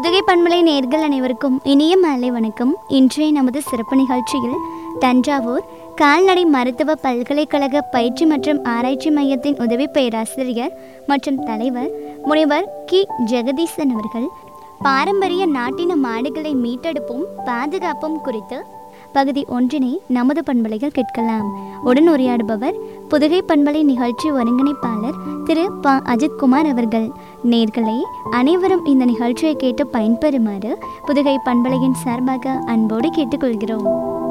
புதுகை பண்பலை நேர்கள் அனைவருக்கும் இனிய மாலை வணக்கம் இன்றைய நமது சிறப்பு நிகழ்ச்சியில் தஞ்சாவூர் கால்நடை மருத்துவ பல்கலைக்கழக பயிற்சி மற்றும் ஆராய்ச்சி மையத்தின் உதவி பேராசிரியர் மற்றும் தலைவர் முனைவர் கி ஜெகதீசன் அவர்கள் பாரம்பரிய நாட்டின மாடுகளை மீட்டெடுப்பும் பாதுகாப்பும் குறித்து பகுதி ஒன்றினை நமது பண்பலைகள் கேட்கலாம் உடன் உரையாடுபவர் புதுகை பண்பலை நிகழ்ச்சி ஒருங்கிணைப்பாளர் திரு ப அஜித்குமார் அவர்கள் நேர்களே அனைவரும் இந்த நிகழ்ச்சியை கேட்டு பயன்பெறுமாறு புதுகை பண்பலையின் சார்பாக அன்போடு கேட்டுக்கொள்கிறோம்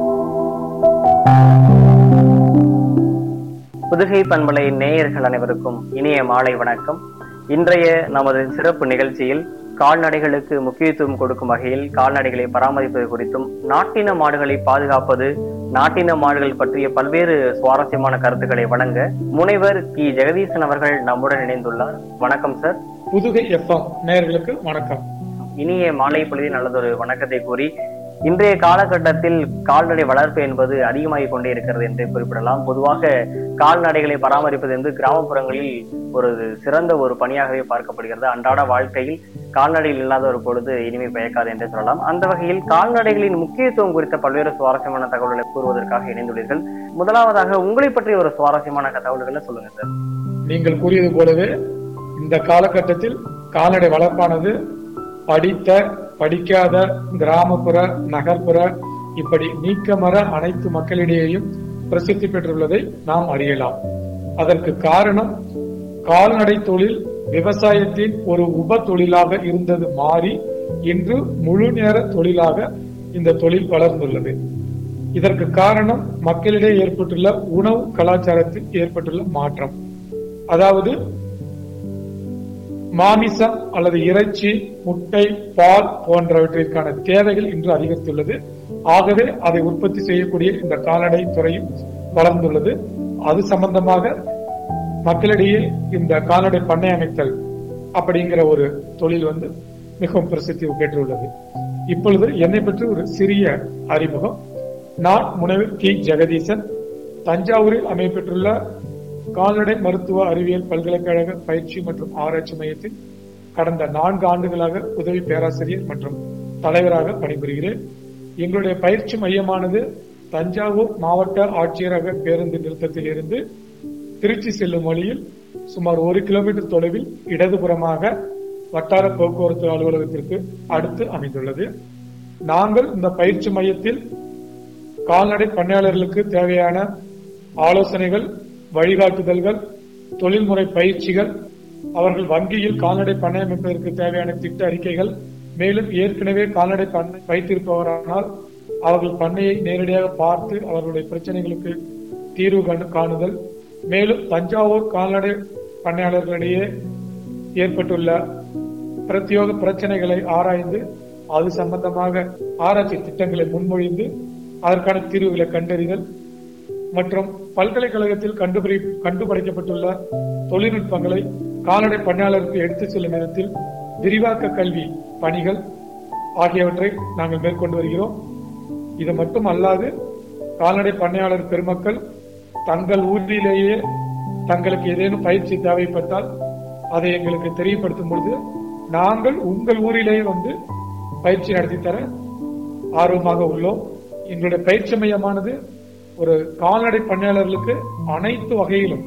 புதுகை பண்பலை நேயர்கள் அனைவருக்கும் இனிய மாலை வணக்கம் இன்றைய நமது சிறப்பு நிகழ்ச்சியில் கால்நடைகளுக்கு முக்கியத்துவம் கொடுக்கும் வகையில் கால்நடைகளை பராமரிப்பது குறித்தும் நாட்டின மாடுகளை பாதுகாப்பது நாட்டின மாடுகள் பற்றிய பல்வேறு சுவாரஸ்யமான கருத்துக்களை வழங்க முனைவர் கி ஜெகதீசன் அவர்கள் நம்முடன் இணைந்துள்ளார் வணக்கம் சார் புதுகை எஃப்எம் நேயர்களுக்கு வணக்கம் இனிய மாலை பொழுதில் நல்லதொரு வணக்கத்தை கூறி இன்றைய காலகட்டத்தில் கால்நடை வளர்ப்பு என்பது அதிகமாகிக் கொண்டே இருக்கிறது என்று குறிப்பிடலாம் பொதுவாக கால்நடைகளை பராமரிப்பது என்று கிராமப்புறங்களில் ஒரு சிறந்த ஒரு பணியாகவே பார்க்கப்படுகிறது அன்றாட வாழ்க்கையில் கால்நடைகள் இல்லாத ஒரு பொழுது இனிமை பயக்காது என்று சொல்லலாம் அந்த வகையில் கால்நடைகளின் முக்கியத்துவம் குறித்த பல்வேறு சுவாரஸ்யமான தகவல்களை கூறுவதற்காக இணைந்துள்ளீர்கள் முதலாவதாக உங்களை பற்றிய ஒரு சுவாரஸ்யமான தகவல்களை சொல்லுங்க சார் நீங்கள் கூறியது போலவே இந்த காலகட்டத்தில் கால்நடை வளர்ப்பானது படித்த படிக்காத கிராமப்புற நகர்ப்புற இப்படி நீக்கமர அனைத்து மக்களிடையேயும் பிரசித்தி பெற்றுள்ளதை நாம் அறியலாம் அதற்கு காரணம் கால்நடை தொழில் விவசாயத்தின் ஒரு உப தொழிலாக இருந்தது மாறி இன்று முழு நேர தொழிலாக இந்த தொழில் வளர்ந்துள்ளது இதற்கு காரணம் மக்களிடையே ஏற்பட்டுள்ள உணவு கலாச்சாரத்தில் ஏற்பட்டுள்ள மாற்றம் அதாவது மாமிசம் அல்லது இறைச்சி முட்டை பால் போன்றவற்றிற்கான தேவைகள் இன்று அதிகரித்துள்ளது ஆகவே அதை உற்பத்தி செய்யக்கூடிய இந்த கால்நடை துறையும் வளர்ந்துள்ளது அது சம்பந்தமாக மக்களிடையே இந்த கால்நடை பண்ணை அமைத்தல் அப்படிங்கிற ஒரு தொழில் வந்து மிகவும் பிரசித்தி பெற்றுள்ளது இப்பொழுது என்னை பற்றி ஒரு சிறிய அறிமுகம் நான் முனைவர் கி ஜெகதீசன் தஞ்சாவூரில் அமைப்பெற்றுள்ள கால்நடை மருத்துவ அறிவியல் பல்கலைக்கழக பயிற்சி மற்றும் ஆராய்ச்சி மையத்தில் கடந்த நான்கு ஆண்டுகளாக உதவி பேராசிரியர் மற்றும் தலைவராக பணிபுரிகிறேன் எங்களுடைய பயிற்சி மையமானது தஞ்சாவூர் மாவட்ட ஆட்சியரக பேருந்து நிறுத்தத்தில் இருந்து திருச்சி செல்லும் வழியில் சுமார் ஒரு கிலோமீட்டர் தொலைவில் இடதுபுறமாக வட்டார போக்குவரத்து அலுவலகத்திற்கு அடுத்து அமைந்துள்ளது நாங்கள் இந்த பயிற்சி மையத்தில் கால்நடை பண்ணையாளர்களுக்கு தேவையான ஆலோசனைகள் வழிகாட்டுதல்கள் தொழில்முறை பயிற்சிகள் அவர்கள் வங்கியில் கால்நடை பண்ணை அமைப்பதற்கு தேவையான திட்ட அறிக்கைகள் மேலும் ஏற்கனவே கால்நடை பண்ணை வைத்திருப்பவரானால் அவர்கள் பண்ணையை நேரடியாக பார்த்து அவர்களுடைய பிரச்சனைகளுக்கு தீர்வு கண்டு- காணுதல் மேலும் தஞ்சாவூர் கால்நடை பண்ணையாளர்களிடையே ஏற்பட்டுள்ள பிரத்யோக பிரச்சனைகளை ஆராய்ந்து அது சம்பந்தமாக ஆராய்ச்சி திட்டங்களை முன்மொழிந்து அதற்கான தீர்வுகளை கண்டறிதல் மற்றும் பல்கலைக்கழகத்தில் கண்டுபிடி கண்டுபிடிக்கப்பட்டுள்ள தொழில்நுட்பங்களை கால்நடை பணியாளருக்கு எடுத்துச் செல்லும் விதத்தில் விரிவாக்க கல்வி பணிகள் ஆகியவற்றை நாங்கள் மேற்கொண்டு வருகிறோம் இது மட்டும் அல்லாது கால்நடை பண்ணையாளர் பெருமக்கள் தங்கள் ஊரிலேயே தங்களுக்கு ஏதேனும் பயிற்சி தேவைப்பட்டால் அதை எங்களுக்கு தெரியப்படுத்தும் பொழுது நாங்கள் உங்கள் ஊரிலேயே வந்து பயிற்சி நடத்தி தர ஆர்வமாக உள்ளோம் எங்களுடைய பயிற்சி மையமானது ஒரு கால்நடை பண்ணையாளர்களுக்கு அனைத்து வகையிலும்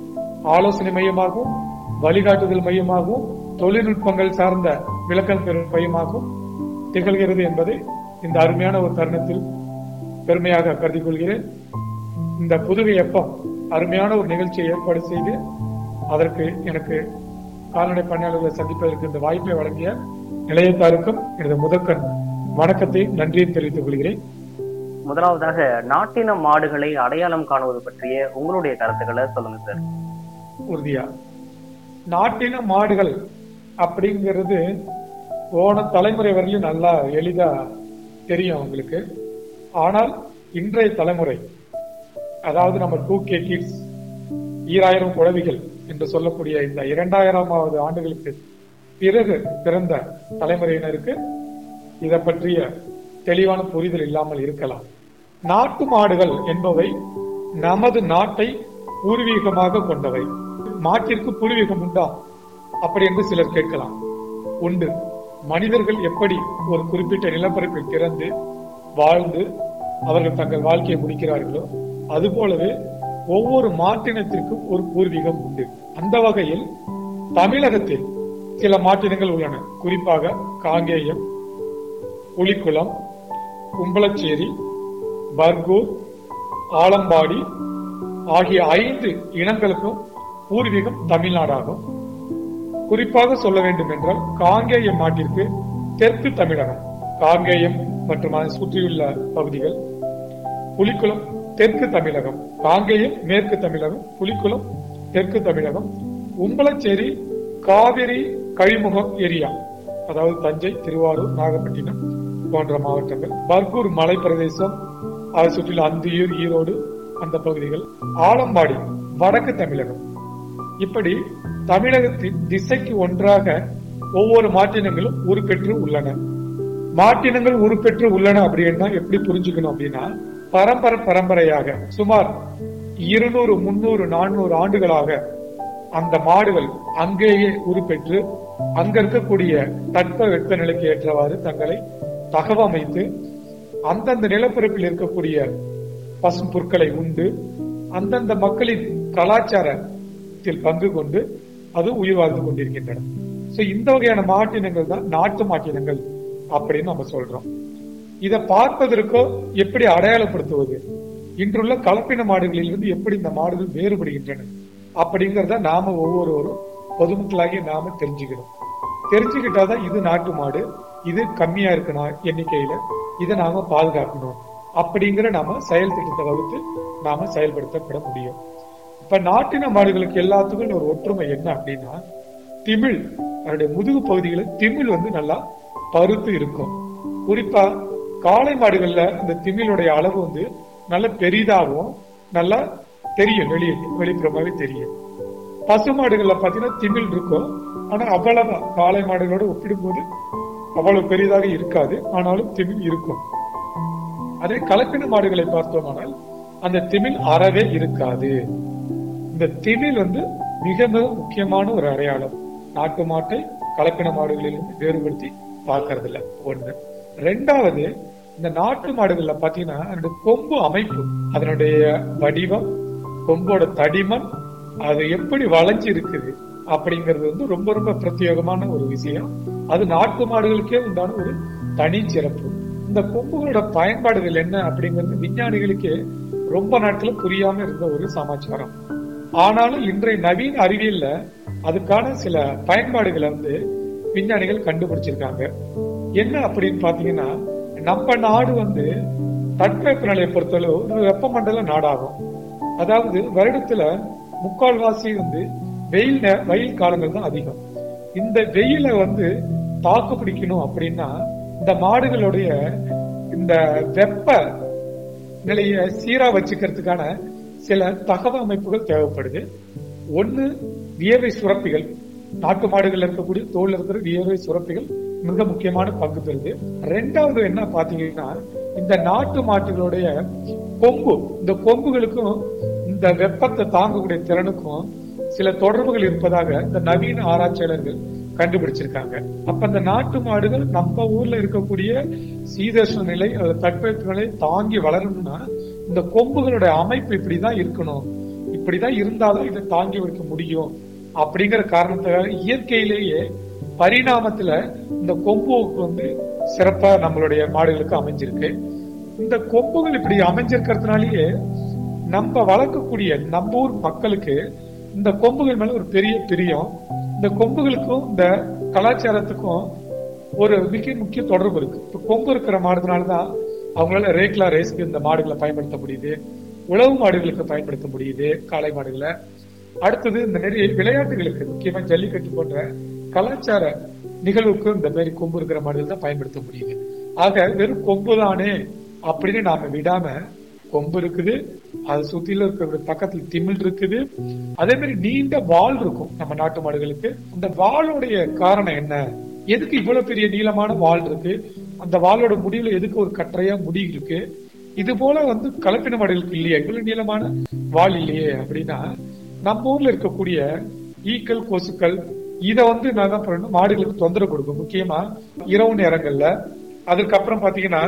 ஆலோசனை மையமாகவும் வழிகாட்டுதல் மையமாகவும் தொழில்நுட்பங்கள் சார்ந்த விளக்கம் பெறும் மையமாகவும் திகழ்கிறது என்பதை இந்த அருமையான ஒரு தருணத்தில் பெருமையாக கருதிக் கொள்கிறேன் இந்த புதுவை எப்பம் அருமையான ஒரு நிகழ்ச்சியை ஏற்பாடு செய்து அதற்கு எனக்கு கால்நடை பணியாளர்களை சந்திப்பதற்கு இந்த வாய்ப்பை வழங்கிய நிலையத்தாருக்கும் எனது முதற்கண் வணக்கத்தை நன்றியை தெரிவித்துக் கொள்கிறேன் முதலாவதாக நாட்டின மாடுகளை அடையாளம் காணுவது பற்றிய உங்களுடைய கருத்துக்களை சொல்லுங்க சார் உறுதியா நாட்டின மாடுகள் அப்படிங்கிறது போன தலைமுறை வரையிலும் நல்லா எளிதா தெரியும் அவங்களுக்கு ஆனால் இன்றைய தலைமுறை அதாவது நம்ம டூ கே கிட்ஸ் ஈராயிரம் குழவிகள் என்று சொல்லக்கூடிய இந்த இரண்டாயிரமாவது ஆண்டுகளுக்கு பிறகு பிறந்த தலைமுறையினருக்கு இதை பற்றிய தெளிவான புரிதல் இல்லாமல் இருக்கலாம் நாட்டு மாடுகள் என்பவை நமது நாட்டை பூர்வீகமாக கொண்டவை மாட்டிற்கு பூர்வீகம் உண்டா அப்படி என்று சிலர் கேட்கலாம் உண்டு மனிதர்கள் எப்படி ஒரு குறிப்பிட்ட நிலப்பரப்பில் பிறந்து வாழ்ந்து அவர்கள் தங்கள் வாழ்க்கையை முடிக்கிறார்களோ அதுபோலவே ஒவ்வொரு மாற்றினத்திற்கும் ஒரு பூர்வீகம் உண்டு அந்த வகையில் தமிழகத்தில் சில மாற்றினங்கள் உள்ளன குறிப்பாக காங்கேயம் புலிக்குளம் கும்பலச்சேரி பர்கூர் ஆலம்பாடி ஆகிய ஐந்து இனங்களுக்கும் பூர்வீகம் தமிழ்நாடாகும் குறிப்பாக சொல்ல வேண்டும் என்றால் காங்கேயம் நாட்டிற்கு தெற்கு தமிழகம் காங்கேயம் மற்றும் அதை சுற்றியுள்ள பகுதிகள் புலிக்குளம் தெற்கு தமிழகம் காங்கேயம் மேற்கு தமிழகம் புலிக்குளம் தெற்கு தமிழகம் உம்பளச்சேரி காவிரி கழிமுகம் ஏரியா அதாவது தஞ்சை திருவாரூர் நாகப்பட்டினம் போன்ற மாவட்டங்கள் பர்கூர் மலை பிரதேசம் அதை சுற்றியுள்ள அந்தியூர் ஈரோடு அந்த பகுதிகள் ஆலம்பாடி வடக்கு தமிழகம் இப்படி தமிழகத்தின் திசைக்கு ஒன்றாக ஒவ்வொரு மாற்றினங்களும் உருப்பெற்று உள்ளன மாற்றினங்கள் உருப்பெற்று உள்ளன அப்படின்னா எப்படி புரிஞ்சுக்கணும் அப்படின்னா பரம்பரை பரம்பரையாக சுமார் இருநூறு முன்னூறு நானூறு ஆண்டுகளாக அந்த மாடுகள் அங்கேயே உருப்பெற்று அங்க இருக்கக்கூடிய தட்ப வெப்பநிலைக்கு ஏற்றவாறு தங்களை தகவமைத்து அந்தந்த நிலப்பரப்பில் இருக்கக்கூடிய பசும் புற்களை உண்டு அந்தந்த மக்களின் கலாச்சாரத்தில் பங்கு கொண்டு அது உயிர் வாழ்ந்து கொண்டிருக்கின்றன சோ இந்த வகையான மாட்டினங்கள் தான் நாட்டு மாட்டினங்கள் அப்படின்னு நம்ம சொல்றோம் இதை பார்ப்பதற்கோ எப்படி அடையாளப்படுத்துவது இன்றுள்ள கலப்பின மாடுகளிலிருந்து எப்படி இந்த மாடுகள் வேறுபடுகின்றன அப்படிங்கறத நாம ஒவ்வொருவரும் பொதுமக்களாகிய நாம தெரிஞ்சுக்கணும் தெரிஞ்சுக்கிட்டாதான் இது நாட்டு மாடு இது கம்மியா இருக்கு நா- எண்ணிக்கையில இதை நாம பாதுகாக்கணும் அப்படிங்கிற நாம செயல் திட்டத்தை வகுத்து நாம செயல்படுத்தப்பட முடியும் இப்ப நாட்டின மாடுகளுக்கு எல்லாத்துக்கும் ஒரு ஒற்றுமை என்ன அப்படின்னா திமிழ் அதனுடைய முதுகு பகுதிகளில் திமிழ் வந்து நல்லா பருத்து இருக்கும் குறிப்பா காளை மாடுகள்ல அந்த திமிழுடைய அளவு வந்து நல்ல பெரிதாகவும் நல்லா தெரியும் வெளியே வெளிப்புறமாவே தெரியும் பசு மாடுகள்ல பாத்தீங்கன்னா திமிழ் இருக்கும் ஆனா அவ்வளவு காளை மாடுகளோட ஒப்பிடும்போது அவ்வளவு பெரிதாக இருக்காது ஆனாலும் திமிழ் இருக்கும் அதே கலப்பின மாடுகளை பார்த்தோமானால் அந்த திமிழ் அறவே இருக்காது இந்த திமிழ் வந்து மிக மிக முக்கியமான ஒரு அடையாளம் நாட்டு மாட்டை கலப்பின மாடுகளிலிருந்து வேறுபடுத்தி பார்க்கறது இல்ல ஒண்ணு ரெண்டாவது இந்த நாட்டு மாடுகள்ல பாத்தீங்கன்னா அதனுடைய கொம்பு அமைப்பு அதனுடைய வடிவம் கொம்போட தடிமன் அது எப்படி வளைஞ்சு இருக்குது அப்படிங்கிறது வந்து ரொம்ப ரொம்ப பிரத்யேகமான ஒரு விஷயம் அது நாட்டு மாடுகளுக்கே உண்டான ஒரு தனி சிறப்பு இந்த கொம்புகளோட பயன்பாடுகள் என்ன அப்படிங்கிறது விஞ்ஞானிகளுக்கே ரொம்ப நாட்கள புரியாம இருந்த ஒரு சமாச்சாரம் ஆனாலும் இன்றைய நவீன அறிவியல்ல அதுக்கான சில பயன்பாடுகளை வந்து விஞ்ஞானிகள் கண்டுபிடிச்சிருக்காங்க என்ன அப்படின்னு பாத்தீங்கன்னா நம்ம நாடு வந்து தட்பவெப்பநிலையை பொறுத்தளவு ஒரு வெப்பமண்டல நாடாகும் அதாவது வருடத்துல முக்கால்வாசி வந்து வெயில் நே- வெயில் காலங்கள் தான் அதிகம் இந்த வெயில வந்து தாக்கு பிடிக்கணும் அப்படின்னா இந்த மாடுகளுடைய இந்த வெப்ப நிலைய சீரா வச்சுக்கிறதுக்கான சில தகவல் அமைப்புகள் தேவைப்படுது ஒண்ணு வியர்வை சுரப்பிகள் நாட்டு மாடுகள்ல இருக்கக்கூடிய தோல்ல இருக்கிற வியர்வை சுரப்பிகள் மிக முக்கியமான பங்கு பெறுது ரெண்டாவது என்ன பாத்தீங்கன்னா இந்த நாட்டு மாட்டுகளுடைய கொம்பு இந்த கொம்புகளுக்கும் இந்த வெப்பத்தை தாங்கக்கூடிய திறனுக்கும் சில தொடர்புகள் இருப்பதாக இந்த நவீன ஆராய்ச்சியாளர்கள் கண்டுபிடிச்சிருக்காங்க அப்ப இந்த நாட்டு மாடுகள் நம்ம ஊர்ல இருக்கக்கூடிய சீதோஷ்ண நிலை அது தட்பவெப்ப நிலை தாங்கி வளரணும்னா இந்த கொம்புகளுடைய அமைப்பு இப்படிதான் இருக்கணும் இப்படிதான் இருந்தாலும் இதை தாங்கி வைக்க முடியும் அப்படிங்கிற காரணத்துக்காக இயற்கையிலேயே பரிணாமத்துல இந்த கொம்புக்கு வந்து சிறப்பா நம்மளுடைய மாடுகளுக்கு அமைஞ்சிருக்கு இந்த கொம்புகள் இப்படி அமைஞ்சிருக்கிறதுனாலயே நம்ம வளர்க்கக்கூடிய நம்ம ஊர் மக்களுக்கு இந்த கொம்புகள் மேல ஒரு பெரிய பிரியம் இந்த கொம்புகளுக்கும் இந்த கலாச்சாரத்துக்கும் ஒரு மிக முக்கிய தொடர்பு இருக்கு இப்ப கொம்பு இருக்கிற மாடுனாலதான் அவங்களால ரேக்லா ரேஸ்க்கு இந்த மாடுகளை பயன்படுத்த முடியுது உழவு மாடுகளுக்கு பயன்படுத்த முடியுது காளை மாடுகளை அடுத்தது இந்த நிறைய விளையாட்டுகளுக்கு முக்கியமா ஜல்லிக்கட்டு போன்ற கலாச்சார நிகழ்வுக்கு இந்த மாதிரி கொம்பு இருக்கிற மாடுகள் தான் பயன்படுத்த முடியுது ஆக வெறும் கொம்பு தானே அப்படின்னு நாம விடாம கொம்பு இருக்குது அது சுத்தில இருக்கிற பக்கத்துல திமிழ் இருக்குது அதே மாதிரி நீண்ட வால் இருக்கும் நம்ம நாட்டு மாடுகளுக்கு அந்த வாளுடைய காரணம் என்ன எதுக்கு இவ்வளவு பெரிய நீளமான வால் இருக்கு அந்த வாளோட முடிவுல எதுக்கு ஒரு கற்றையா முடி இருக்கு இது போல வந்து கலப்பின மாடுகளுக்கு இல்லையே இவ்வளவு நீளமான வால் இல்லையே அப்படின்னா நம்ம ஊர்ல இருக்கக்கூடிய ஈக்கள் கொசுக்கள் இத வந்து நான் என்ன பண்ணணும் மாடுகளுக்கு தொந்தரவு கொடுக்கும் முக்கியமா இரவு நேரங்கள்ல அதுக்கப்புறம் பாத்தீங்கன்னா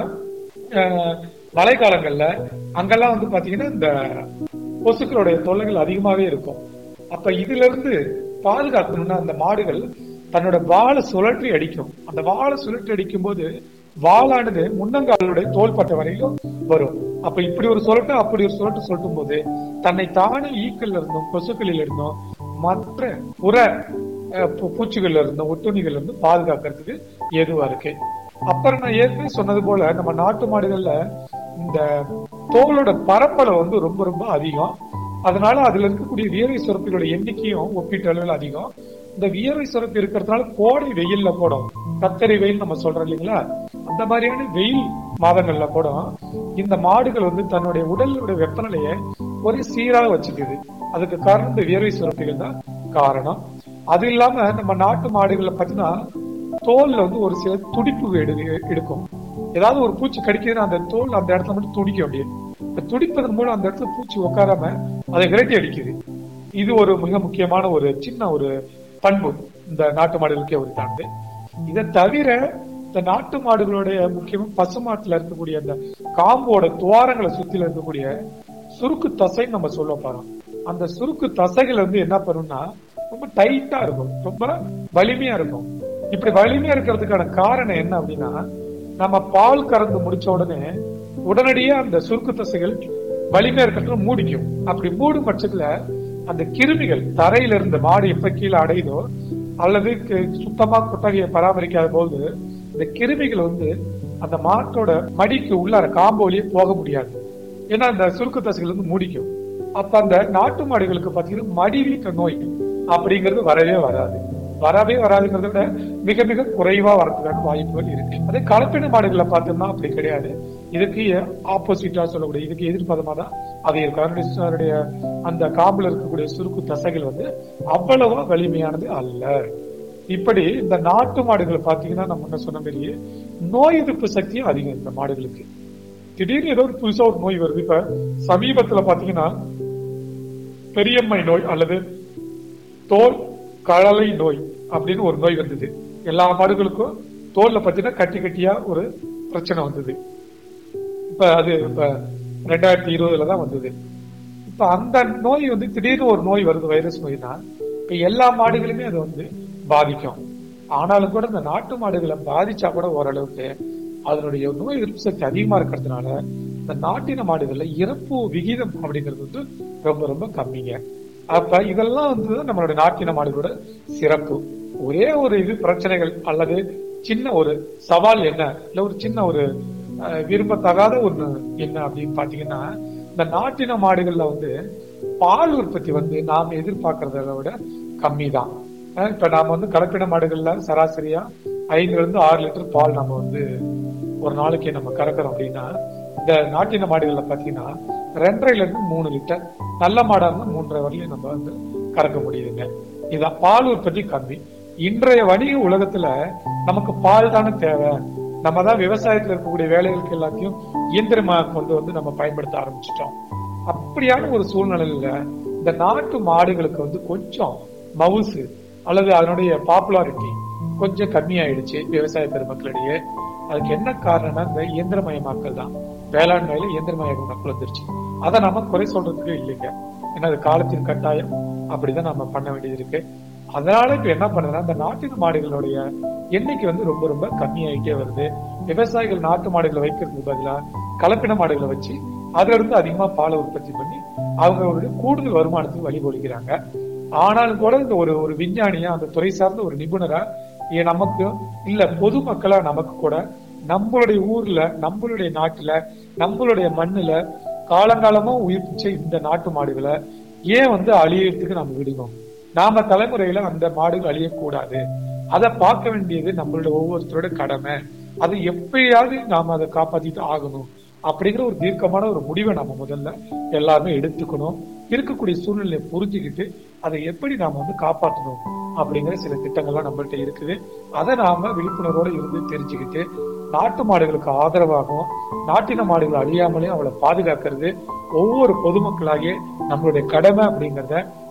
அஹ், மழைக்காலங்கள்ல அங்கெல்லாம் வந்து பாத்தீங்கன்னா இந்த கொசுக்களுடைய தொல்லைகள் அதிகமாவே இருக்கும் அப்ப இதுல இருந்து பாதுகாக்கணும்னா அந்த மாடுகள் தன்னோட வாழை சுழற்றி அடிக்கும் அந்த வாழை சுழற்றி அடிக்கும் போது வாளானது முன்னங்காலுடைய தோள்பட்ட வரையிலும் வரும் அப்ப இப்படி ஒரு சுழட்டு அப்படி ஒரு சுழட்டு சொல்லும் போது தன்னை தானே ஈக்கல்ல இருந்தும் கொசுக்களில் இருந்தும் மற்ற புற அஹ், பூ- பூச்சிகள்ல இருந்தும் ஒட்டுண்ணிகள்ல இருந்தும் பாதுகாக்கிறதுக்கு ஏதுவா இருக்கு அப்புறம் நான் ஏற்கனவே சொன்னது போல நம்ம நாட்டு மாடுகள்ல இந்த தோலோட பரப்பளவு வந்து ரொம்ப ரொம்ப அதிகம் அதனால அதுல இருக்கக்கூடிய வியர்வை சுரப்பிகளோட எண்ணிக்கையும் ஒப்பீட்டு அளவில் அதிகம் இந்த வியர்வை சுரப்பி இருக்கிறதுனால கோடை வெயில்ல கூட கத்தரி வெயில் நம்ம சொல்றோம் இல்லைங்களா அந்த மாதிரியான வெயில் மாதங்கள்ல கூட இந்த மாடுகள் வந்து தன்னுடைய உடலுடைய வெப்பநிலையை ஒரே சீராக வச்சுக்குது அதுக்கு காரணம் இந்த வியர்வை சுரப்பிகள் தான் காரணம் அது இல்லாம நம்ம நாட்டு மாடுகள்ல பாத்தீங்கன்னா தோல்ல வந்து ஒரு சில துடிப்பு எடு எடுக்கும் ஏதாவது ஒரு பூச்சி கடிக்குதுன்னா அந்த தோல் அந்த இடத்துல மட்டும் துடிக்கும் அப்படியே இந்த துடிப்பதன் மூலம் அந்த இடத்துல பூச்சி உட்காராம அதை விரட்டி அடிக்குது இது ஒரு மிக முக்கியமான ஒரு சின்ன ஒரு பண்பு இந்த நாட்டு மாடுகளுக்கே உரித்தானது இதை தவிர இந்த நாட்டு மாடுகளுடைய முக்கியமா பசுமாட்டுல இருக்கக்கூடிய அந்த காம்போட துவாரங்களை சுத்தில இருக்கக்கூடிய சுருக்கு தசைன்னு நம்ம சொல்ல போறோம் அந்த சுருக்கு தசைகள் வந்து என்ன பண்ணும்னா ரொம்ப டைட்டா இருக்கும் ரொம்ப வலிமையா இருக்கும் இப்படி வலிமையா இருக்கிறதுக்கான காரணம் என்ன அப்படின்னா நம்ம பால் கறந்து முடிச்ச உடனே உடனடியா அந்த சுருக்கு தசைகள் வலிமையா இருக்கிறது மூடிக்கும் அப்படி மூடும் பட்சத்துல அந்த கிருமிகள் தரையில இருந்த மாடு எப்ப கீழே அடையுதோ அல்லது கு- சுத்தமா கொட்டகையை பராமரிக்காத போது இந்த கிருமிகள் வந்து அந்த மாட்டோட மடிக்கு உள்ளார காம்போலியே போக முடியாது ஏன்னா அந்த சுருக்கு தசைகள் வந்து மூடிக்கும் அப்ப அந்த நாட்டு மாடுகளுக்கு பாத்தீங்கன்னா மடி வீக்க நோய் அப்படிங்கிறது வரவே வராது வரவே வராதுங்கிறத விட மிக மிக குறைவா வரதுக்கான வாய்ப்புகள் இருக்கு அதே கலப்பின மாடுகளை பார்த்தோம்னா அப்படி கிடையாது இதுக்கு ஆப்போசிட்டா சொல்லக்கூடிய இதுக்கு எதிர்ப்பதமா தான் அது இருக்கும் அதனுடைய அந்த காம்புல இருக்கக்கூடிய சுருக்கு தசைகள் வந்து அவ்வளவா வலிமையானது அல்ல இப்படி இந்த நாட்டு மாடுகள் பாத்தீங்கன்னா நம்ம முன்ன சொன்ன மாதிரியே நோய் எதிர்ப்பு சக்தியும் அதிகம் இந்த மாடுகளுக்கு திடீர்னு ஏதோ ஒரு புதுசா ஒரு நோய் வருது இப்ப சமீபத்துல பாத்தீங்கன்னா பெரியம்மை நோய் அல்லது தோல் கழலை நோய் அப்படின்னு ஒரு நோய் வந்தது எல்லா மாடுகளுக்கும் தோல்ல பாத்தீங்கன்னா கட்டி கட்டியா ஒரு பிரச்சனை வந்தது இப்ப அது இப்ப ரெண்டாயிரத்தி இருபதுல தான் வந்தது இப்ப அந்த நோய் வந்து திடீர்னு ஒரு நோய் வருது வைரஸ் நோய்னா இப்ப எல்லா மாடுகளுமே அது வந்து பாதிக்கும் ஆனாலும் கூட இந்த நாட்டு மாடுகளை பாதிச்சா கூட ஓரளவுக்கு அதனுடைய நோய் எதிர்ப்பு சக்தி அதிகமா இருக்கிறதுனால இந்த நாட்டின மாடுகள்ல இறப்பு விகிதம் அப்படிங்கிறது வந்து ரொம்ப ரொம்ப கம்மிங்க அப்ப இதெல்லாம் வந்து நம்மளுடைய நாட்டின மாடுகளோட சிறப்பு ஒரே ஒரு இது பிரச்சனைகள் அல்லது சின்ன ஒரு சவால் என்ன இல்ல ஒரு சின்ன ஒரு அஹ், விரும்பத்தகாத ஒண்ணு என்ன அப்படின்னு பாத்தீங்கன்னா இந்த நாட்டின மாடுகள்ல வந்து பால் உற்பத்தி வந்து நாம் எதிர்பார்க்கறத விட கம்மி தான் இப்ப நாம வந்து கலப்பின மாடுகள்ல சராசரியா ஐந்துல இருந்து ஆறு லிட்டர் பால் நம்ம வந்து ஒரு நாளைக்கு நம்ம கறக்குறோம் அப்படின்னா இந்த நாட்டின மாடுகள்ல பாத்தீங்கன்னா ரெண்டரைல இருந்து மூணு லிட்டர் நல்ல மாடா இருந்தா மூன்றரை வரையிலும் நம்ம வந்து கறக்க முடியுதுங்க இதான் பால் உற்பத்தி கம்மி இன்றைய வணிக உலகத்துல நமக்கு பால் தானே தேவை நம்ம தான் விவசாயத்துல இருக்கக்கூடிய வேலைகளுக்கு எல்லாத்தையும் இயந்திரமா கொண்டு வந்து நம்ம பயன்படுத்த ஆரம்பிச்சிட்டோம் அப்படியான ஒரு சூழ்நிலையில இந்த நாட்டு மாடுகளுக்கு வந்து கொஞ்சம் மவுசு அல்லது அதனுடைய பாப்புலாரிட்டி கொஞ்சம் கம்மியாயிடுச்சு விவசாய பெருமக்களிடையே அதுக்கு என்ன காரணம்னா இந்த இயந்திரமயமாக்கல் தான் வேளாண்மையில இயந்திரமயமாக்கல் வந்துருச்சு அதை நாம குறை சொல்றதுக்கு இல்லைங்க ஏன்னா அது காலத்தின் கட்டாயம் அப்படிதான் நம்ம பண்ண வேண்டியது இருக்கு அதனால இப்ப என்ன பண்ணுதுன்னா இந்த நாட்டு மாடுகளுடைய எண்ணிக்கை வந்து ரொம்ப ரொம்ப கம்மியாயிட்டே வருது விவசாயிகள் நாட்டு மாடுகளை வைக்கிறதுக்கு பதிலா கலப்பின மாடுகளை வச்சு அதுல இருந்து அதிகமா பாலை உற்பத்தி பண்ணி அவங்களுடைய கூடுதல் வருமானத்துக்கு வழிகொடுக்கிறாங்க ஆனாலும் கூட இந்த ஒரு ஒரு விஞ்ஞானியா அந்த துறை சார்ந்த ஒரு நிபுணரா ஏன் நமக்கு இல்ல பொதுமக்களா நமக்கு கூட நம்மளுடைய ஊர்ல நம்மளுடைய நாட்டுல நம்மளுடைய மண்ணுல காலங்காலமா உயிர்ப்பிச்ச இந்த நாட்டு மாடுகளை ஏன் வந்து அழியறதுக்கு நம்ம விடணும் நாம தலைமுறையில அந்த மாடுகள் அழியக்கூடாது அதை பார்க்க வேண்டியது நம்மளோட ஒவ்வொருத்தரோட கடமை அது எப்பயாவது நாம அதை காப்பாத்திட்டு ஆகணும் அப்படிங்கிற ஒரு தீர்க்கமான ஒரு முடிவை நம்ம முதல்ல எல்லாருமே எடுத்துக்கணும் இருக்கக்கூடிய சூழ்நிலையை புரிஞ்சுக்கிட்டு அதை எப்படி நாம வந்து காப்பாற்றணும் அப்படிங்கிற சில திட்டங்கள்லாம் நம்மள்ட்ட இருக்குது அதை நாம விழிப்புணர்வோட இருந்து தெரிஞ்சுக்கிட்டு நாட்டு மாடுகளுக்கு ஆதரவாகவும் நாட்டின மாடுகள் அழியாமலே அவளை பாதுகாக்கிறது ஒவ்வொரு பொதுமக்களாகிய நம்மளுடைய கடமை அப்படிங்கிறத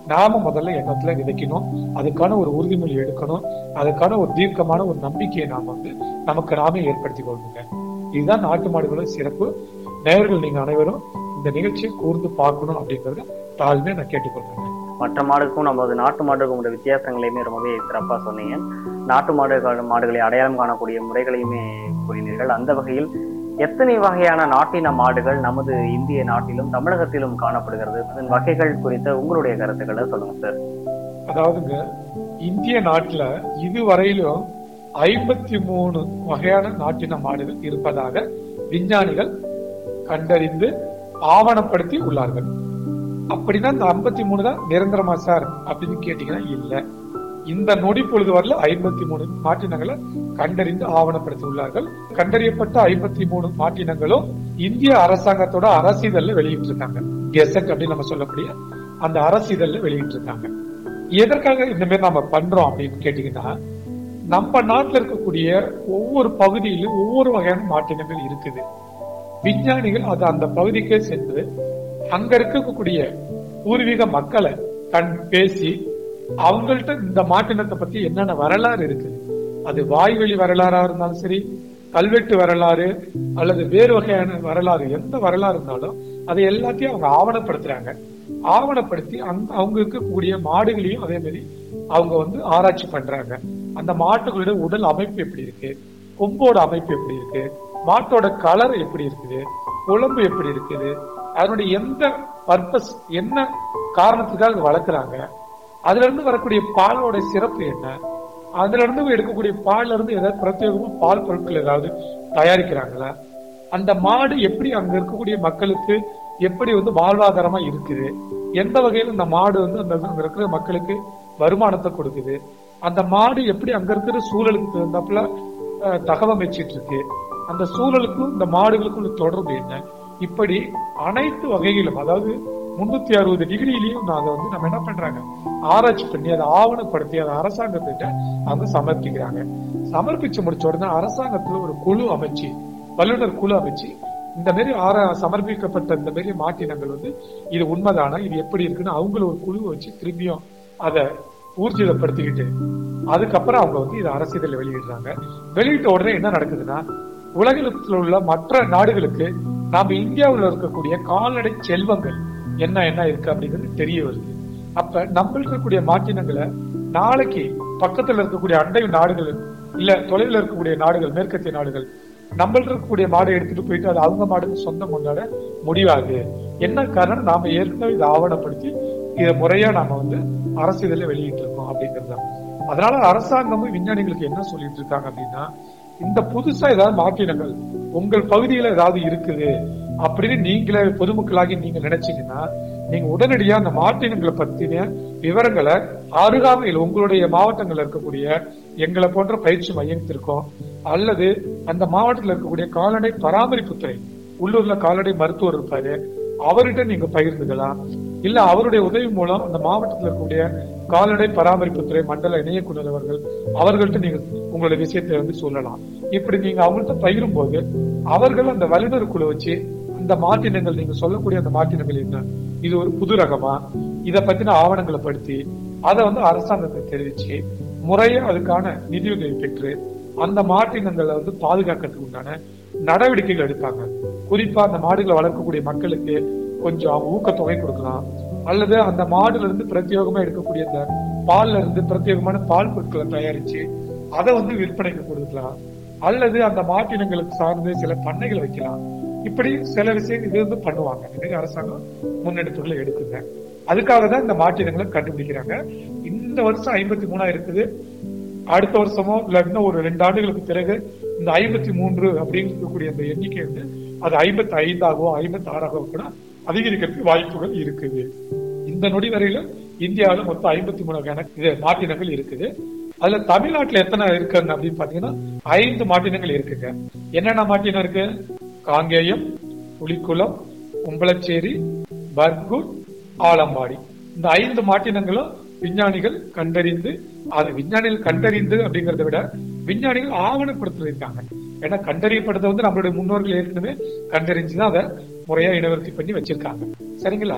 நாம முதல்ல எண்ணத்துல விதைக்கணும் அதுக்கான ஒரு உறுதிமொழி எடுக்கணும் அதுக்கான ஒரு தீர்க்கமான ஒரு நம்பிக்கையை நாம வந்து நமக்கு நாமே ஏற்படுத்தி கொள்ளணுங்க இதுதான் நாட்டு மாடுகளோட சிறப்பு நேயர்கள் நீங்க அனைவரும் இந்த நிகழ்ச்சியை கூர்ந்து பார்க்கணும் அப்படிங்கறத தாழ்மையா நான் கேட்டுக்கொள்றேன் மற்ற மாடுக்கும் நமது நாட்டு மாடுக்கும் உள்ள வித்தியாசங்களையுமே ரொம்பவே சிறப்பா சொன்னீங்க நாட்டு மாடு மாடுகளை அடையாளம் காணக்கூடிய முறைகளையுமே கூறினீர்கள் அந்த வகையில் எத்தனை வகையான நாட்டின மாடுகள் நமது இந்திய நாட்டிலும் தமிழகத்திலும் காணப்படுகிறது அதன் வகைகள் குறித்த உங்களுடைய கருத்துக்களை சொல்லுங்க சார் அதாவதுங்க இந்திய நாட்டுல இதுவரையிலும் ஐம்பத்தி மூணு வகையான நாட்டின மாடுகள் இருப்பதாக விஞ்ஞானிகள் கண்டறிந்து ஆவணப்படுத்தி உள்ளார்கள் அப்படின்னா இந்த ஐம்பத்தி மூணு தான் நிரந்தரமா சார் அப்படின்னு கேட்டீங்கன்னா இல்ல இந்த நொடி பொழுது வரல ஐம்பத்தி மூணு மாட்டினங்களை கண்டறிந்து ஆவணப்படுத்தி உள்ளார்கள் கண்டறியப்பட்ட ஐம்பத்தி மூணு மாட்டினங்களும் இந்திய அரசாங்கத்தோட அரசிதழ்ல வெளியிட்டிருக்காங்க கெசட் அப்படின்னு நம்ம சொல்லக்கூடிய அந்த அரசிதழ்ல வெளியிட்டிருக்காங்க எதற்காக இந்த மாதிரி நம்ம பண்றோம் அப்படின்னு கேட்டீங்கன்னா நம்ம நாட்டுல இருக்கக்கூடிய ஒவ்வொரு பகுதியிலும் ஒவ்வொரு வகையான மாட்டினங்கள் இருக்குது விஞ்ஞானிகள் அது அந்த பகுதிக்கே சென்று அங்க இருக்கக்கூடிய பூர்வீக மக்களை கண் பேசி அவங்கள்ட்ட இந்த மாட்டினத்தை பத்தி என்னென்ன வரலாறு இருக்குது அது வாய்வெளி வரலாறா இருந்தாலும் சரி கல்வெட்டு வரலாறு அல்லது வேறு வகையான வரலாறு எந்த வரலாறு இருந்தாலும் அதை எல்லாத்தையும் அவங்க ஆவணப்படுத்துறாங்க ஆவணப்படுத்தி அங்க அவங்க இருக்கக்கூடிய மாடுகளையும் அதே மாதிரி அவங்க வந்து ஆராய்ச்சி பண்றாங்க அந்த மாட்டுகளோட உடல் அமைப்பு எப்படி இருக்கு கொம்போட அமைப்பு எப்படி இருக்கு மாட்டோட கலர் எப்படி இருக்குது குழம்பு எப்படி இருக்குது அதனுடைய எந்த பர்பஸ் என்ன காரணத்துக்காக வளர்க்குறாங்க அதுல இருந்து வரக்கூடிய பாலோட சிறப்பு என்ன அதுல இருந்து எடுக்கக்கூடிய பால்ல இருந்து ஏதாவது பிரத்யேகமா பால் பொருட்கள் ஏதாவது தயாரிக்கிறாங்களா அந்த மாடு எப்படி அங்க இருக்கக்கூடிய மக்களுக்கு எப்படி வந்து வாழ்வாதாரமா இருக்குது எந்த வகையில இந்த மாடு வந்து அந்த அங்க இருக்கிற மக்களுக்கு வருமானத்தை கொடுக்குது அந்த மாடு எப்படி அங்க இருக்கிற சூழலுக்கு தகுந்தாப்புல அஹ், தகவமைச்சிட்டு இருக்கு அந்த சூழலுக்கும் இந்த மாடுகளுக்கும் உள்ள தொடர்பு என்ன இப்படி அனைத்து வகையிலும் அதாவது முன்னூத்தி அறுபது டிகிரிலையும் அதை வந்து நம்ம என்ன பண்றாங்க ஆராய்ச்சி பண்ணி அதை ஆவணப்படுத்தி அதை அரசாங்கத்திட்ட அவங்க சமர்ப்பிக்கிறாங்க சமர்ப்பிச்சு முடிச்ச உடனே அரசாங்கத்துல ஒரு குழு அமைச்சு வல்லுநர் குழு அமைச்சு இந்த மாதிரி ஆர சமர்ப்பிக்கப்பட்ட இந்த மாதிரி மாற்றினங்கள் வந்து இது உண்மைதானா இது எப்படி இருக்குன்னு அவங்கள ஒரு குழு வச்சு திரும்பியும் அதை ஊர்ஜிதப்படுத்திக்கிட்டு அதுக்கப்புறம் அவங்க வந்து இதை அரசியலில் வெளியிடுறாங்க வெளியிட்ட உடனே என்ன நடக்குதுன்னா உலகத்தில் உள்ள மற்ற நாடுகளுக்கு நாம இந்தியாவுல இருக்கக்கூடிய கால்நடை செல்வங்கள் என்ன என்ன இருக்கு அப்படிங்கிறது தெரிய வருது அப்ப நம்ம இருக்கக்கூடிய மாற்றினங்களை நாளைக்கு பக்கத்துல இருக்கக்கூடிய அண்டை நாடுகள் இல்ல தொலைவில் இருக்கக்கூடிய நாடுகள் மேற்கத்திய நாடுகள் நம்ம இருக்கக்கூடிய மாடை எடுத்துட்டு போயிட்டு அது அவங்க மாடுக்கு சொந்தம் கொண்டாட முடியாது என்ன காரணம் நாம ஏற்கனவே இதை ஆவணப்படுத்தி இதை முறையா நாம வந்து அரசியலில் வெளியிட்டு இருக்கோம் அப்படிங்கிறது தான். அதனால அரசாங்கமும் விஞ்ஞானிகளுக்கு என்ன சொல்லிட்டு இருக்காங்க அப்படின்னா இந்த புதுசா ஏதாவது மாற்றினங்கள் உங்கள் பகுதியில ஏதாவது இருக்குது அப்படின்னு நீங்களே பொதுமக்களாகி நீங்க நினைச்சீங்கன்னா நீங்க உடனடியா அந்த மாற்றினங்களை பத்தின விவரங்களை அருகாமையில் உங்களுடைய மாவட்டங்கள்ல இருக்கக்கூடிய எங்களை போன்ற பயிற்சி மையத்திற்கும் அல்லது அந்த மாவட்டத்தில் இருக்கக்கூடிய கால்நடை பராமரிப்புத்துறை உள்ளூர்ல கால்நடை மருத்துவர் இருப்பாரு அவர்கிட்ட நீங்க பகிர்ந்துக்கலாம் இல்ல அவருடைய உதவி மூலம் அந்த மாவட்டத்தில் இருக்கக்கூடிய கால்நடை பராமரிப்புத்துறை மண்டல இணையக்குழு அவர்கள் அவர்கள்ட்ட நீங்க உங்களுடைய விஷயத்தை வந்து சொல்லலாம் இப்படி நீங்க அவங்கள்ட்ட பகிரும் போது அவர்கள் அந்த வல்லுநர் குழு வச்சு அந்த மாற்றினங்கள் நீங்க சொல்லக்கூடிய அந்த மாற்றினங்கள் என்ன இது ஒரு புது ரகமா இத பத்தின ஆவணங்களை படுத்தி அதை வந்து அரசாங்கத்தை தெரிவிச்சு முறையா அதுக்கான நிதியுதவி பெற்று அந்த மாற்றினங்களை வந்து பாதுகாக்கிறதுக்கு உண்டான நடவடிக்கைகள் எடுப்பாங்க குறிப்பா அந்த மாடுகளை வளர்க்கக்கூடிய மக்களுக்கு கொஞ்சம் ஊக்கத்தொகை கொடுக்கலாம் அல்லது அந்த மாடுல இருந்து பிரத்யேகமா எடுக்கக்கூடிய அந்த பால்ல இருந்து பிரத்யேகமான பால் பொருட்களை தயாரிச்சு அதை வந்து விற்பனைக்கு கொடுக்கலாம் அல்லது அந்த மாட்டினங்களுக்கு சார்ந்து சில பண்ணைகள் வைக்கலாம் இப்படி சில விஷயம் இது வந்து பண்ணுவாங்க இந்த மாதிரி அரசாங்கம் முன்னெடுப்புகளை எடுக்குங்க அதுக்காக தான் இந்த மாற்றினங்களை கண்டுபிடிக்கிறாங்க இந்த வருஷம் ஐம்பத்தி மூணா இருக்குது அடுத்த வருஷமோ இல்ல இன்னும் ஒரு ரெண்டு ஆண்டுகளுக்கு பிறகு இந்த ஐம்பத்தி மூன்று அப்படின்னு இருக்கக்கூடிய அந்த எண்ணிக்கை வந்து அது ஐம்பத்தி ஐந்தாகவோ ஐம்பத்தி ஆறாகவோ கூட அதிகரிக்கிறதுக்கு வாய்ப்புகள் இருக்குது இந்த நொடி வரையில இந்தியாவில் மொத்தம் ஐம்பத்தி மூணு வகையான இது மாற்றினங்கள் இருக்குது அதுல தமிழ்நாட்டுல எத்தனை இருக்குங்க அப்படின்னு பாத்தீங்கன்னா ஐந்து மாற்றினங்கள் இருக்குங்க என்னென்ன மாற்றினம் இருக்கு காங்கேயம் புலிக்குளம் கும்பலச்சேரி பர்கூர் ஆலம்பாடி இந்த ஐந்து மாற்றினங்களும் விஞ்ஞானிகள் கண்டறிந்து அது விஞ்ஞானிகள் கண்டறிந்து அப்படிங்கறத விட விஞ்ஞானிகள் ஆவணப்படுத்திருக்காங்க ஏன்னா கண்டறியப்படுறத வந்து நம்மளுடைய முன்னோர்கள் ஏற்கனவே கண்டறிஞ்சுதான் அதை முறையா இனவர்த்தி பண்ணி வச்சிருக்காங்க சரிங்களா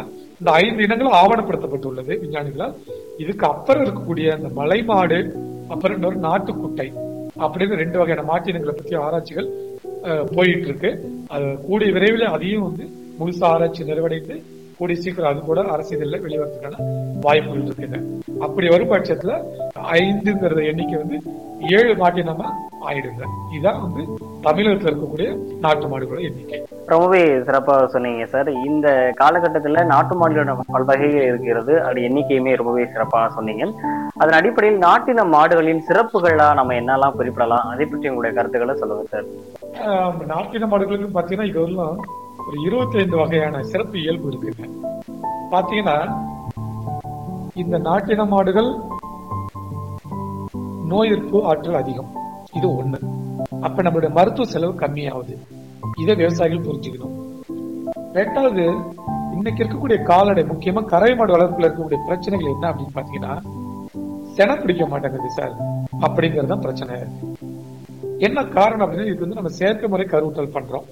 இந்த ஐந்து இனங்களும் ஆவணப்படுத்தப்பட்டுள்ளது விஞ்ஞானிகளால் இதுக்கு அப்புறம் இருக்கக்கூடிய அந்த மலை மாடு அப்புறம் இன்னொரு நாட்டுக்குட்டை அப்படின்னு ரெண்டு வகையான மாட்டு இனங்களை பத்தி ஆராய்ச்சிகள் அஹ், போயிட்டு இருக்கு அது கூடிய விரைவில் அதையும் வந்து முழுசா ஆராய்ச்சி நிறைவடைந்து கூடிய சீக்கிரம் அது கூட அரசியல்ல வெளிவரதுக்கான வாய்ப்புகள் இருக்குங்க அப்படி வரும் பட்சத்துல ஐந்துங்கிறத எண்ணிக்கை வந்து ஏழு மாட்டினமா ஆயிடுங்க இதான் வந்து தமிழகத்துல இருக்கக்கூடிய நாட்டு மாடுகளோட எண்ணிக்கை ரொம்பவே சிறப்பாக சொன்னீங்க சார் இந்த காலகட்டத்தில் நாட்டு மாடுகளோட பல்வகைகள் இருக்கிறது அது எண்ணிக்கையுமே ரொம்பவே சிறப்பாக சொன்னீங்க அதன் அடிப்படையில் நாட்டின மாடுகளின் சிறப்புகளா நம்ம என்னெல்லாம் குறிப்பிடலாம் அதை பற்றி உங்களுடைய கருத்துக்களை சொல்லுங்க சார் ஆஹ் நாட்டின மாடுகளுக்கு பாத்தீங்கன்னா இது வரலாம் ஒரு 25 வகையான சிறப்பு இயல்பு இருக்குங்க பாத்தீங்கன்னா இந்த நாட்டின மாடுகள் நோய் எதிர்ப்பு ஆற்றல் அதிகம் இது ஒண்ணு அப்ப நம்மளுடைய மருத்துவ செலவு கம்மியாகுது இதை விவசாயிகள் புரிஞ்சுக்கணும் ரெண்டாவது இன்னைக்கு இருக்கக்கூடிய கால்நடை முக்கியமா கறவை மாடு வளர்ப்புல இருக்கக்கூடிய பிரச்சனைகள் என்ன அப்படின்னு பாத்தீங்கன்னா செனை பிடிக்க மாட்டேங்குது சார் அப்படிங்கறது தான் பிரச்சனை என்ன காரணம் அப்படின்னா இது வந்து நம்ம செயற்கை முறை கருவுற்றல் பண்றோம்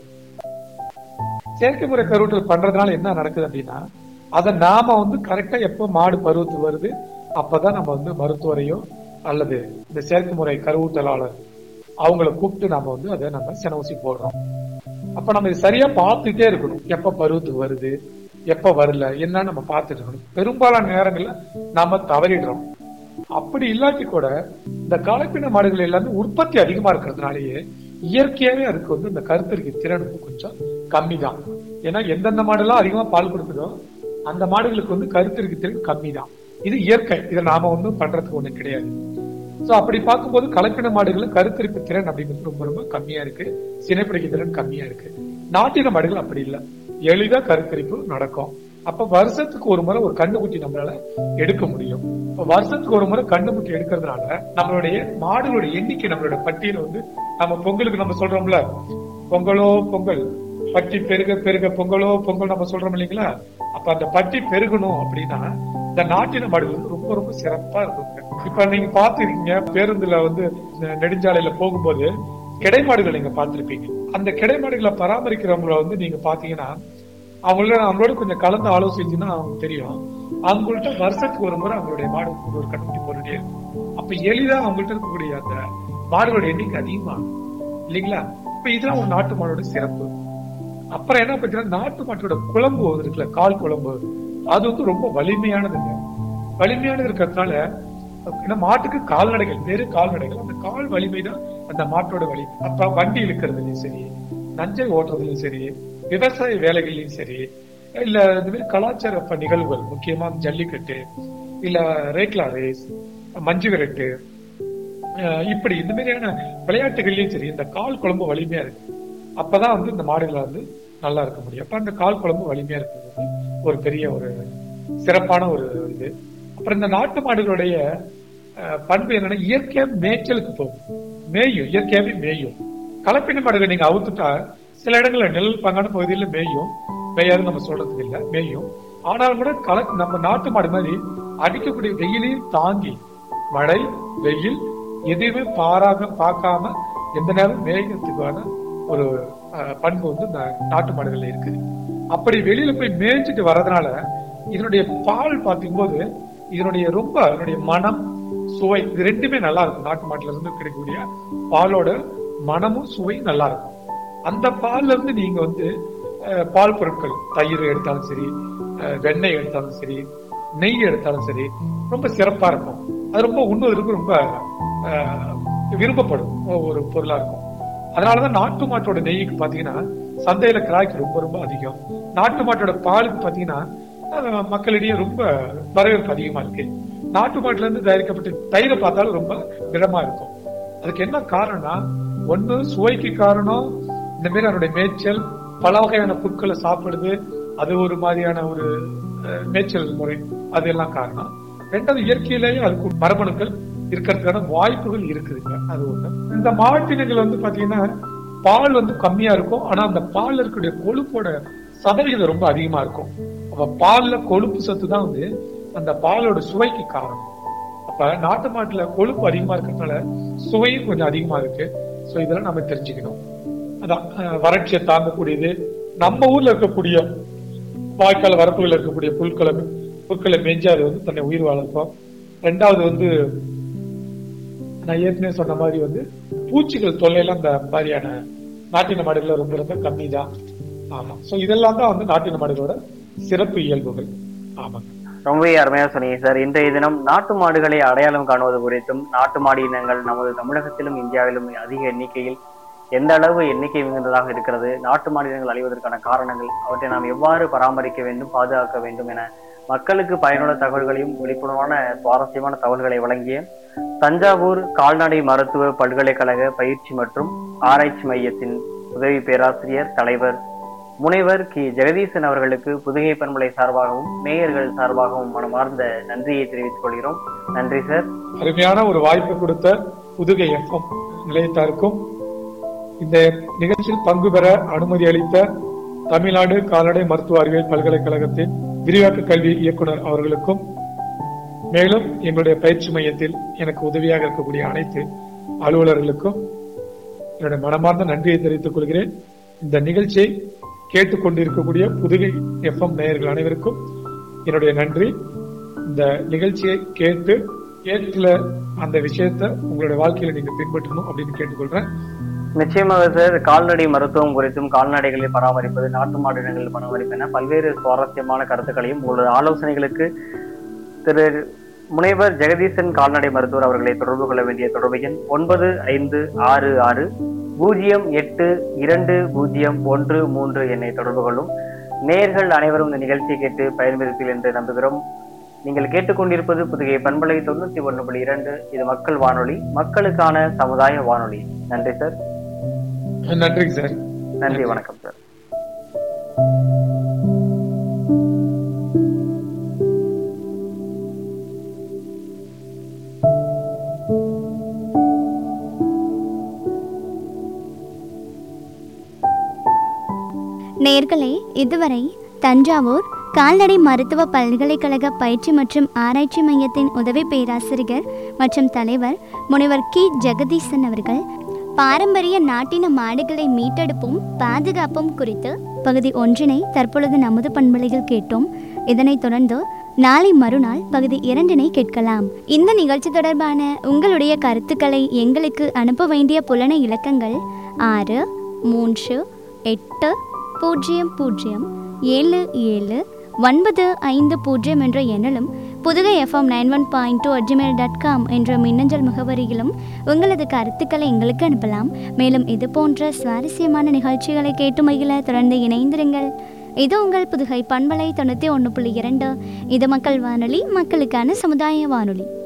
செயற்கை முறை கருவுற்றல் பண்றதுனால என்ன நடக்குது அப்படின்னா அதை நாம வந்து கரெக்டா எப்போ மாடு பருவத்துக்கு வருது அப்பதான் நம்ம வந்து மருத்துவரையோ அல்லது இந்த செயற்கை முறை கருவூட்டலாளர் அவங்கள கூப்பிட்டு நாம வந்து அதை நம்ம சென ஊசி போடுறோம் அப்ப நம்ம இது சரியா பார்த்துட்டே இருக்கணும் எப்ப பருவத்துக்கு வருது எப்ப வரல என்ன நம்ம பார்த்துட்டு இருக்கணும் பெரும்பாலான நேரங்கள்ல நாம தவறிடுறோம் அப்படி இல்லாட்டி கூட இந்த கலப்பின மாடுகள் எல்லாமே உற்பத்தி அதிகமா இருக்கிறதுனாலயே இயற்கையாவே அதுக்கு வந்து இந்த கருத்தரிக்கை திறன் வந்து கொஞ்சம் கம்மி தான் ஏன்னா எந்தெந்த மாடுலாம் அதிகமா பால் கொடுக்குதோ அந்த மாடுகளுக்கு வந்து கருத்தரிக்கை திறன் கம்மி தான் இது இயற்கை இதை நாம ஒன்றும் பண்றதுக்கு ஒண்ணு கிடையாது சோ அப்படி பார்க்கும்போது கலப்பின மாடுகள் கருத்தரிப்பு திறன் அப்படிங்கிறது ரொம்ப ரொம்ப கம்மியா இருக்கு சினைப்பிடிக்க திறன் கம்மியா இருக்கு நாட்டின மாடுகள் அப்படி இல்லை எளிதா கருத்தரிப்பு நடக்கும் அப்ப வருஷத்துக்கு ஒரு முறை ஒரு கண்ணுக்குட்டி நம்மளால எடுக்க முடியும் இப்ப வருஷத்துக்கு ஒரு முறை கண்ணுக்குட்டி எடுக்கிறதுனால நம்மளுடைய மாடுகளுடைய எண்ணிக்கை நம்மளுடைய பட்டியல வந்து நம்ம பொங்கலுக்கு நம்ம சொல்றோம்ல பொங்கலோ பொங்கல் பட்டி பெருக பெருக பொங்கலோ பொங்கல் நம்ம சொல்றோம் இல்லைங்களா அப்ப அந்த பட்டி பெருகணும் அப்படின்னா இந்த நாட்டின மாடுகள் வந்து ரொம்ப ரொம்ப சிறப்பா இருக்குங்க இப்ப நீங்க பாத்துருக்கீங்க பேருந்துல வந்து நெ- நெடுஞ்சாலையில போகும்போது கிடை மாடுகள் நீங்க பார்த்திருப்பீங்க அந்த கிடை மாடுகளை பராமரிக்கிறவங்கள வந்து நீங்க பாத்தீங்கன்னா அவங்களோட அவங்களோட கொஞ்சம் கலந்து ஆலோசிச்சுன்னா அவங்களுக்கு தெரியும் அவங்கள்ட்ட வருஷத்துக்கு ஒரு முறை அவங்களுடைய மாடு வந்து ஒரு கண்டுபிடி போட்டுட்டே இருக்கும் அப்ப எளிதா அவங்கள்ட்ட இருக்கக்கூடிய அந்த மாடுகளோட எண்ணிக்கை அதிகமாகும் இல்லைங்களா இப்ப இதெல்லாம் ஒரு நாட்டு மாடோட சிறப்பு அப்புறம் என்ன பார்த்தீங்கன்னா நாட்டு மாட்டோட குழம்பு வந்து இருக்குல்ல கால் குழம்பு அது வந்து ரொம்ப வலிமையானதுங்க வலிமையானது இருக்கிறதுனால ஏன்னா மாட்டுக்கு கால்நடைகள் வேறு கால்நடைகள் அந்த கால் வலிமை தான் அந்த மாட்டோட வலிமை அப்ப வண்டி இழுக்கிறதுலயும் சரி நஞ்சை ஓட்டுறதுலயும் சரி விவசாய வேலைகள்லயும் சரி இல்ல இந்த மாதிரி கலாச்சார ப- நிகழ்வுகள் முக்கியமா ஜல்லிக்கட்டு இல்ல ரேக்லா ரேஸ் மஞ்சு விரட்டு அஹ் இப்படி இந்த மாதிரியான விளையாட்டுகள்லயும் சரி இந்த கால் குழம்பு வலிமையா இருக்கு அப்பதான் வந்து இந்த மாடுகளை வந்து நல்லா இருக்க முடியும் அப்ப அந்த கால் குழம்பு வலிமையா இருக்கிறது வந்து ஒரு பெரிய ஒரு சிறப்பான ஒரு இது அப்புறம் இந்த நாட்டு மாடுகளுடைய அஹ், பண்பு என்னன்னா இயற்கையா மேய்ச்சலுக்கு போகும் மேயும் இயற்கையாவே மேயும் கலப்பின மாடுகள் நீங்க அவுத்துட்டா சில இடங்கள்ல நெல் பங்கான பகுதியில மேயும் மேயாது நம்ம சொல்றதுக்கு இல்ல மேயும் ஆனாலும் கூட கல நம்ம நாட்டு மாடு மாதிரி அடிக்கக்கூடிய வெயிலையும் தாங்கி மழை வெயில் எதுவுமே பாராக பார்க்காம எந்த நேரம் மேய்க்கிறதுக்கான ஒரு அஹ், பண்பு வந்து இந்த நாட்டு மாடுகள்ல இருக்குது அப்படி வெளியில போய் மேய்ச்சிட்டு வர்றதுனால இதனுடைய பால் பார்க்கும்போது இதனுடைய ரொம்ப இதனுடைய மனம் சுவை இது ரெண்டுமே நல்லா இருக்கும் நாட்டு மாட்டுல இருந்து கிடைக்கக்கூடிய பாலோட மனமும் சுவையும் நல்லா இருக்கும் அந்த பால்ல இருந்து நீங்க வந்து அஹ், பால் பொருட்கள் தயிர் எடுத்தாலும் சரி அஹ், வெண்ணெய் எடுத்தாலும் சரி நெய் எடுத்தாலும் சரி ரொம்ப சிறப்பா இருக்கும் அது ரொம்ப உண்ணுவதற்கு ரொம்ப அஹ், விரும்பப்படும் ஒரு பொருளா இருக்கும் அதனாலதான் நாட்டு மாட்டோட நெய்க்கு பாத்தீங்கன்னா சந்தையில கிராய்க்கு ரொம்ப ரொம்ப அதிகம் நாட்டு மாட்டோட பாலுக்கு பாத்தீங்கன்னா அஹ், மக்களிடையே ரொம்ப வரவேற்பு அதிகமா இருக்கு நாட்டு மாட்டுல இருந்து தயாரிக்கப்பட்ட தயிரை பார்த்தாலும் ரொம்ப திடமா இருக்கும் அதுக்கு என்ன காரணம்னா ஒண்ணு சுவைக்கு காரணம் இந்த மாதிரி அதனுடைய மேய்ச்சல் பல வகையான புற்களை சாப்பிடுது அது ஒரு மாதிரியான ஒரு அஹ், மேய்ச்சல் முறை அதெல்லாம் காரணம் ரெண்டாவது இயற்கையிலேயே அதுக்கு மரபணுக்கள் இருக்கிறதுக்கான வாய்ப்புகள் இருக்குதுங்க அது ஒண்ணு இந்த மாட்டினங்கள் வந்து பாத்தீங்கன்னா பால் வந்து கம்மியா இருக்கும் ஆனா அந்த பால்ல இருக்கக்கூடிய கொழுப்போட சதவிகிதம் ரொம்ப அதிகமா இருக்கும் அப்ப பால்ல கொழுப்பு சத்து தான் வந்து அந்த பாலோட சுவைக்கு காரணம் அப்ப நாட்டு மாட்டுல கொழுப்பு அதிகமா இருக்கிறதுனால சுவையும் கொஞ்சம் அதிகமா இருக்கு சோ இதெல்லாம் நம்ம தெரிஞ்சுக்கணும் அதான் அஹ், வறட்சியை தாங்கக்கூடியது நம்ம ஊர்ல இருக்கக்கூடிய வாய்க்கால் வரப்புகளில் இருக்கக்கூடிய புற்களை புற்களை மேய்ஞ்சு அது வந்து தன்னை உயிர் வளர்க்கும் ரெண்டாவது வந்து நான் ஏற்கனவே சொன்ன மாதிரி வந்து பூச்சிகள் தொல்லையெல்லாம் இந்த மாதிரியான நாட்டின மாடுகள்ல ரொம்ப ரொம்ப கம்மி தான் ஆமா சோ இதெல்லாம் தான் வந்து நாட்டின மாடுகளோட சிறப்பு இயல்புகள் ஆமாங்க ரொம்பவே அருமையா சொன்னீங்க சார் இன்றைய தினம் நாட்டு மாடுகளை அடையாளம் காணுவது குறித்தும் நாட்டு மாடு இனங்கள் நமது தமிழகத்திலும் இந்தியாவிலும் அதிக எண்ணிக்கையில் எந்த அளவு எண்ணிக்கை மிகுந்ததாக இருக்கிறது நாட்டு மாடு இனங்கள் அழிவதற்கான காரணங்கள் அவற்றை நாம் எவ்வாறு பராமரிக்க வேண்டும் பாதுகாக்க வேண்டும் என மக்களுக்கு பயனுள்ள தகவல்களையும் விழிப்புணர்வான சுவாரஸ்யமான தகவல்களை வழங்கிய தஞ்சாவூர் கால்நடை மருத்துவ பல்கலைக்கழக பயிற்சி மற்றும் ஆராய்ச்சி மையத்தின் உதவி பேராசிரியர் தலைவர் முனைவர் கி ஜெகதீசன் அவர்களுக்கு புதுகை பண்பலை சார்பாகவும் நேயர்கள் சார்பாகவும் மனமார்ந்த நன்றியை தெரிவித்துக் கொள்கிறோம் நன்றி சார் அருமையான ஒரு வாய்ப்பு கொடுத்த புதுகை எஃப்எம் நிலையத்தாருக்கும் இந்த நிகழ்ச்சியில் பங்கு பெற அனுமதி அளித்த தமிழ்நாடு கால்நடை மருத்துவ அறிவியல் பல்கலைக்கழகத்தின் விரிவாக்க கல்வி இயக்குனர் அவர்களுக்கும் மேலும் எங்களுடைய பயிற்சி மையத்தில் எனக்கு உதவியாக இருக்கக்கூடிய அனைத்து அலுவலர்களுக்கும் என்னுடைய மனமார்ந்த நன்றியை தெரிவித்துக் கொள்கிறேன் இந்த நிகழ்ச்சியை கேட்டுக்கொண்டிருக்கக்கூடிய புதுகை எஃப்எம் நேயர்கள் அனைவருக்கும் என்னுடைய நன்றி இந்த நிகழ்ச்சியை கேட்டு கேட்டுல அந்த விஷயத்த உங்களுடைய வாழ்க்கையில நீங்க பின்பற்றணும் அப்படின்னு கேட்டுக்கொள்றேன் நிச்சயமாக சார் கால்நடை மருத்துவம் குறித்தும் கால்நடைகளை பராமரிப்பது நாட்டு மாடு இனங்கள் பராமரிப்பு என பல்வேறு சுவாரஸ்யமான கருத்துக்களையும் உங்களது ஆலோசனைகளுக்கு திரு முனைவர் ஜெகதீசன் கால்நடை மருத்துவர் அவர்களை தொடர்பு கொள்ள வேண்டிய தொடர்பு எண் ஒன்பது ஐந்து ஆறு ஆறு பூஜ்ஜியம் எட்டு இரண்டு பூஜ்ஜியம் ஒன்று மூன்று எண்ணை தொடர்பு கொள்ளும் நேயர்கள் அனைவரும் இந்த நிகழ்ச்சியை கேட்டு பயன்பெறுவீர்கள் என்று நம்புகிறோம் நீங்கள் கேட்டுக்கொண்டிருப்பது புதுகை பண்பலை தொண்ணூத்தி ஒன்று புள்ளி இரண்டு இது மக்கள் வானொலி மக்களுக்கான சமுதாய வானொலி நன்றி சார் நன்றிங்க சார் நன்றி வணக்கம் சார் நேர்களே இதுவரை தஞ்சாவூர் கால்நடை மருத்துவ பல்கலைக்கழக பயிற்சி மற்றும் ஆராய்ச்சி மையத்தின் உதவி பேராசிரியர் மற்றும் தலைவர் முனைவர் கி ஜெகதீசன் அவர்கள் பாரம்பரிய நாட்டின மாடுகளை மீட்டெடுப்பும் பாதுகாப்பும் குறித்து பகுதி ஒன்றினை தற்பொழுது நமது பண்பலையில் கேட்டோம் இதனைத் தொடர்ந்து நாளை மறுநாள் பகுதி இரண்டினை கேட்கலாம் இந்த நிகழ்ச்சி தொடர்பான உங்களுடைய கருத்துக்களை எங்களுக்கு அனுப்ப வேண்டிய புலன இலக்கங்கள் ஆறு மூன்று எட்டு பூஜ்ஜியம் பூஜ்ஜியம் ஏழு ஏழு ஒன்பது ஐந்து பூஜ்ஜியம் என்ற எண்ணிலும் Pudugai FM nine one point two at gmail dot com என்ற மின்னஞ்சல் முகவரியிலும் உங்களது கருத்துக்களை எங்களுக்கு அனுப்பலாம் மேலும் இது போன்ற சுவாரஸ்யமான நிகழ்ச்சிகளை கேட்டு மகிழ தொடர்ந்து இணைந்திருங்கள் இது உங்கள் புதுகை பண்பலை தொண்ணூற்றி ஒன்று புள்ளி இரண்டு இது மக்கள் வானொலி மக்களுக்கான சமுதாய வானொலி